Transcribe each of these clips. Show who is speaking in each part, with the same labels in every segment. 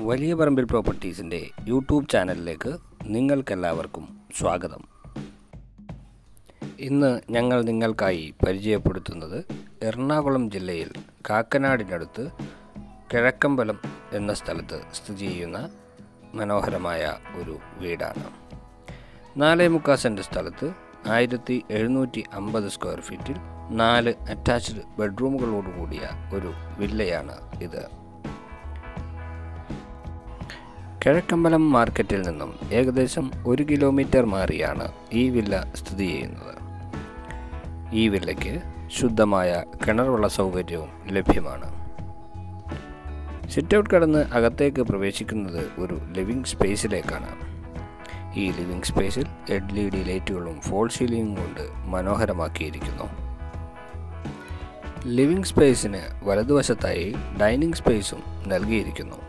Speaker 1: വലിയ പറമ്പിൽ പ്രോപ്പർട്ടീസിൻ്റെ യൂട്യൂബ് ചാനലിലേക്ക് നിങ്ങൾക്കെല്ലാവർക്കും സ്വാഗതം ഇന്ന് ഞങ്ങൾ നിങ്ങൾക്കായി പരിചയപ്പെടുത്തുന്നത് എറണാകുളം ജില്ലയിൽ കാക്കനാടിനടുത്ത് കിഴക്കമ്പലം എന്ന സ്ഥലത്ത് സ്ഥിതി ചെയ്യുന്ന മനോഹരമായ ഒരു വീടാണ് നാലേ മുക്കാൽ സെൻറ്റ് സ്ഥലത്ത് ആയിരത്തി എഴുന്നൂറ്റി അമ്പത് സ്ക്വയർ ഫീറ്റിൽ നാല് അറ്റാച്ച്ഡ് ബെഡ്റൂമുകളോട് കൂടിയ ഒരു വില്ലയാണ് ഇത് കിഴക്കമ്പലം മാർക്കറ്റിൽ നിന്നും ഏകദേശം ഒരു കിലോമീറ്റർ മാറിയാണ് ഈ വില്ല സ്ഥിതി ചെയ്യുന്നത് ഈ വില്ലയ്ക്ക് ശുദ്ധമായ കിണറുള്ള സൗകര്യവും ലഭ്യമാണ് സിറ്റ് ഔട്ട് കടന്ന് അകത്തേക്ക് പ്രവേശിക്കുന്നത് ഒരു ലിവിംഗ് സ്പേസിലേക്കാണ് ഈ ലിവിംഗ് സ്പേസിൽ എൽ ഇ ഡി ലൈറ്റുകളും ഫോൾ സീലിംഗും കൊണ്ട് മനോഹരമാക്കിയിരിക്കുന്നു ലിവിംഗ് സ്പേസിന് വലതുവശത്തായി ഡൈനിങ് സ്പേസും നൽകിയിരിക്കുന്നു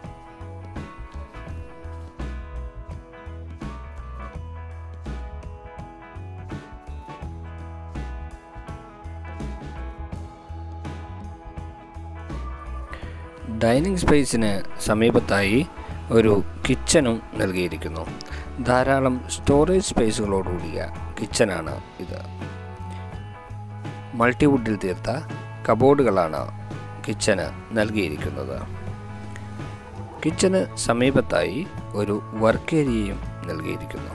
Speaker 1: ഡൈനിങ് സ്പേസിന് സമീപത്തായി ഒരു കിച്ചണും നൽകിയിരിക്കുന്നു ധാരാളം സ്റ്റോറേജ് സ്പേസുകളോടുകൂടിയ കിച്ചനാണ് ഇത് മൾട്ടിവുഡിൽ തീർത്ത കബോർഡുകളാണ് കിച്ചന് നൽകിയിരിക്കുന്നത് കിച്ചന് സമീപത്തായി ഒരു വർക്ക് ഏരിയയും നൽകിയിരിക്കുന്നു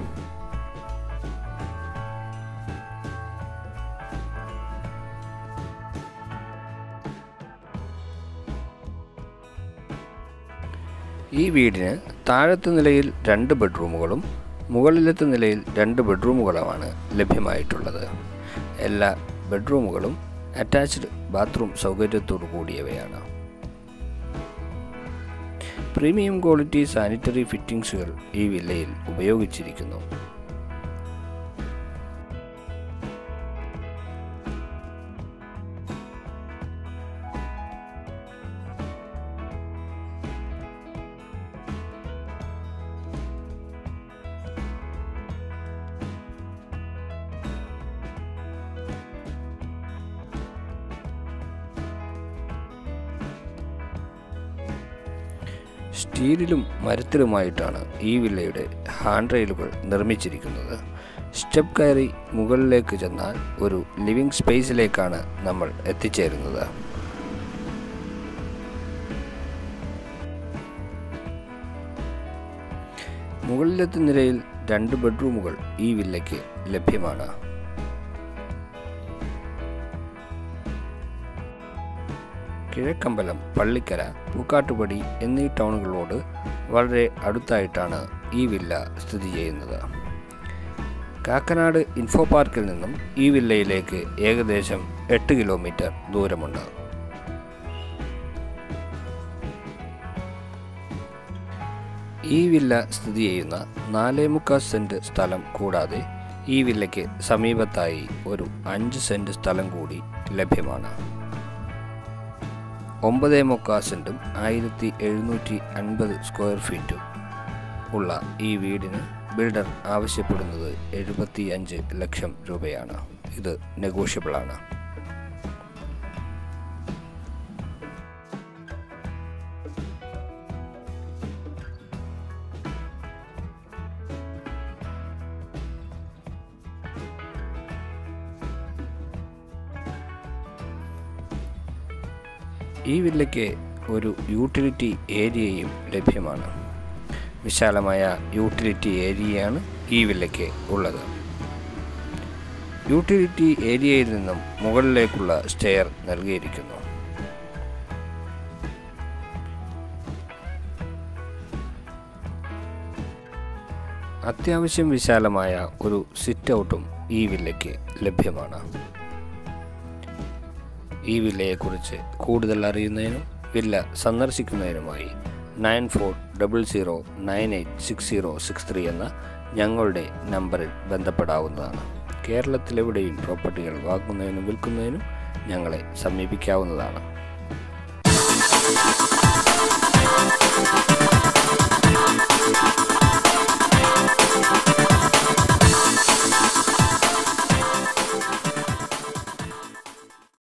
Speaker 1: ഈ വീടിന് താഴത്തെ നിലയിൽ രണ്ട് ബെഡ്റൂമുകളും മുകളിലത്തെ നിലയിൽ രണ്ട് ബെഡ്റൂമുകളുമാണ് ലഭ്യമായിട്ടുള്ളത് എല്ലാ ബെഡ്റൂമുകളും അറ്റാച്ച്ഡ് ബാത്റൂം സൗകര്യത്തോടു കൂടിയവയാണ് പ്രീമിയം ക്വാളിറ്റി സാനിറ്ററി ഫിറ്റിംഗ്സുകൾ ഈ വില്ലയിൽ ഉപയോഗിച്ചിരിക്കുന്നു സ്റ്റീലിലും മരത്തിലുമായിട്ടാണ് ഈ വില്ലയുടെ ഹാൻഡ് റെയിലുകൾ നിർമ്മിച്ചിരിക്കുന്നത് സ്റ്റെപ്പ് കയറി മുകളിലേക്ക് ചെന്നാൽ ഒരു ലിവിംഗ് സ്പേസിലേക്കാണ് നമ്മൾ എത്തിച്ചേരുന്നത് മുകളിലത്തെ നിലയിൽ രണ്ട് ബെഡ്റൂമുകൾ ഈ വില്ലയ്ക്ക് ലഭ്യമാണ് കിഴക്കമ്പലം പള്ളിക്കര പൂക്കാട്ടുപടി എന്നീ ടൗണുകളോട് വളരെ അടുത്തായിട്ടാണ് ഈ വില്ല സ്ഥിതി ചെയ്യുന്നത് കാക്കനാട് ഇൻഫോ പാർക്കിൽ നിന്നും ഈ വില്ലയിലേക്ക് ഏകദേശം എട്ട് കിലോമീറ്റർ ദൂരമുണ്ട് ഈ വില്ല സ്ഥിതി ചെയ്യുന്ന നാലേ മുക്കാൽ സെൻറ്റ് സ്ഥലം കൂടാതെ ഈ വില്ലയ്ക്ക് സമീപത്തായി ഒരു അഞ്ച് സെൻറ്റ് സ്ഥലം കൂടി ലഭ്യമാണ് ഒമ്പതേ മുക്കാൽ സെൻറ്റും ആയിരത്തി എഴുന്നൂറ്റി അൻപത് സ്ക്വയർ ഫീറ്റും ഉള്ള ഈ വീടിന് ബിൽഡർ ആവശ്യപ്പെടുന്നത് എഴുപത്തി അഞ്ച് ലക്ഷം രൂപയാണ് ഇത് നെഗോഷ്യബിൾ ആണ് ഈ വില്ലയ്ക്ക് ഒരു യൂട്ടിലിറ്റി ഏരിയയും ലഭ്യമാണ് വിശാലമായ യൂട്ടിലിറ്റി ഏരിയയാണ് ഈ വില്ലയ്ക്ക് ഉള്ളത് യൂട്ടിലിറ്റി ഏരിയയിൽ നിന്നും മുകളിലേക്കുള്ള സ്റ്റെയർ നൽകിയിരിക്കുന്നു അത്യാവശ്യം വിശാലമായ ഒരു സിറ്റ് ഔട്ടും ഈ വില്ലയ്ക്ക് ലഭ്യമാണ് ഈ വില്ലയെക്കുറിച്ച് കൂടുതൽ അറിയുന്നതിനും വില്ല സന്ദർശിക്കുന്നതിനുമായി nine four double zero nine eight six zero six three എന്ന ഞങ്ങളുടെ നമ്പറിൽ ബന്ധപ്പെടാവുന്നതാണ് കേരളത്തിലെവിടെയും പ്രോപ്പർട്ടികൾ വാങ്ങുന്നതിനും വിൽക്കുന്നതിനും ഞങ്ങളെ സമീപിക്കാവുന്നതാണ്